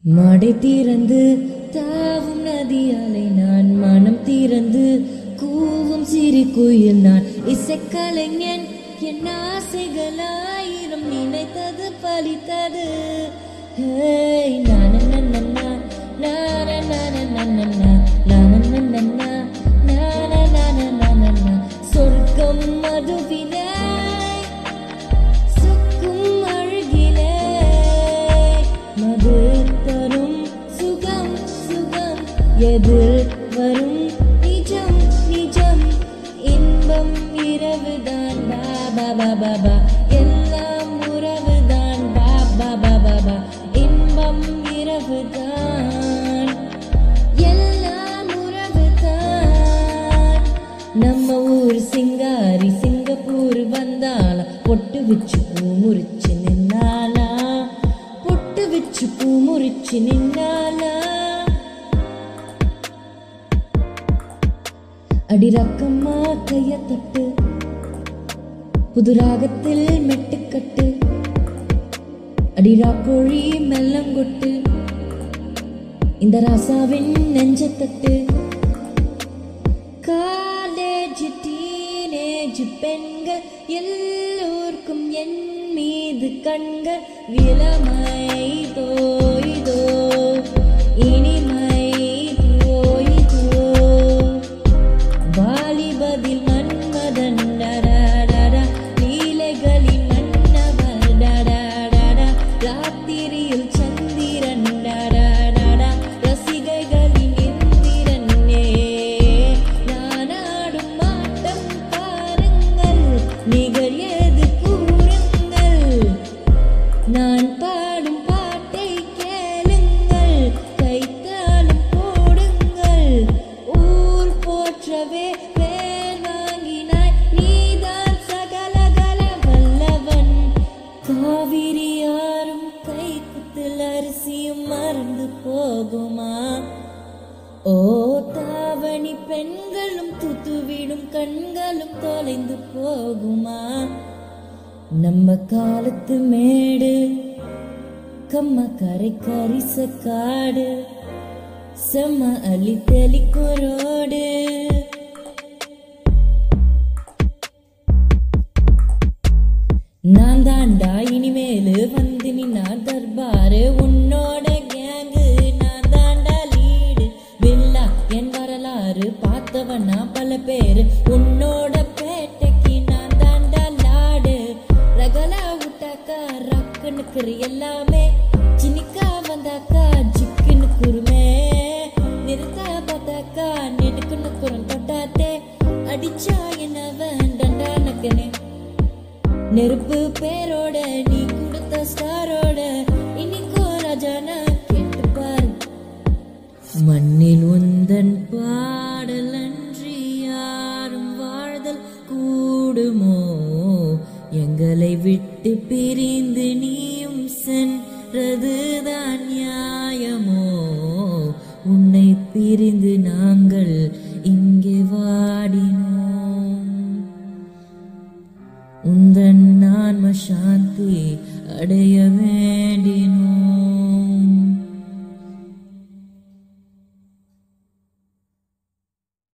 மடை திறந்து தாவும் நதியாலை நான் மனம் திறந்து கூவும் சிறு குயில் நான் இசைக்கலைஞன் என் ஆசைகளாயிரம் நினைத்தது பலித்தது ஹேய் நானனனனா, நானனனனனனா, நானனனனா, நானனனனனனா. சொர்க்கம் மதுவிலே சுக்கும் அழகிலே மது தரும் சுகம் சுகம் எதிர் வரும் நிஜம் நிஜம் இன்பம் இரவுதான் பாபா பாபா பா எல்லாம் உறவுதான் பாபா பாபா பா இன்பம் இரவுதான் எல்லாம் உறவுதான் நம்ம ஊர் சிங்காரி சிங்கப்பூர் வந்தாளா பொட்டு வச்சு பூ முறிச்சு நின்னாளா பொட்டு வச்சு பூ முறிச்சு நின்னாளா அடி ரக்கம்மா கைய தட்டு புது ராகத்தில் மெட்டுக்கட்டு அடிரா கோழி மெல்லங்கொட்டு இந்த ராசாவின் நெஞ்சத்தட்டு காலேஜ் டீனேஜ் பெண்கள் எல்லோருக்கும் என் மீது கண்கள் விலமை தோய்தோ இனிமை தோய்தோ வாலிபதில் மன்மதன் டடடடா, லீலைகளின் மன்னவர் டடடடா, ராத்திரியில் சந்திரன் டடடடா, ரசிகைகளின் இந்திரனே. நான் ஆடும் ஆட்டம் பாருங்கள் நிகழ் ஏது கூறுங்கள் நான் பாடும் பாட்டை கேளுங்கள் கைத்தாளம் போடுங்கள் ஊர் போற்றவே பேர் வாங்கினாய் நீதான் சகலகல வல்லவன் காவிரி யாரும் கைக்குத்தில் அரிசியும் மறந்து போகுமா ஓ தாவணி பெண்களும் துத்துவிடும் கண்களும் தொலைந்து போகுமா நம்ம காலத்து மேடு கம்ம கரை கரிச காடு செம்ம அள்ளி தெளிக்குரோடு நான் தாண்டா இனிமேலு வந்து நின்னா தர்பாரு உன்னோட கேங்கு நான் தாண்டா லீடு வில்லா என் வரலாறு பார்த்தவனா பல பேரு உன்னோட பேட்டைக்கு நான் தாண்டா லாடு ரகலா விட்டாக்கா ரக்குனுக்குரு எல்லாமே சினிக்கா வந்தாக்கா ஜிக்குன்னு குருமே நிறுத்தா பார்த்தாக்கா நெடுக்குன்னு குரம் தொட்டாத்தே அடிச்சா என்னவன் டண்டா நக்கனே நெருப்பு பேரோட நீ கொடுத்த ஸ்டாரோட இன்னைக்கோ ராஜானா கேட்டு பாரு மண்ணில் உந்தன் பாடல் அன்றி யாரும் வாழ்தல் கூடுமோ எங்களை விட்டு பிரிந்து நீயும் சென்றதுதான் நியாயமோ உன்னை பிரிந்து நாங்கள்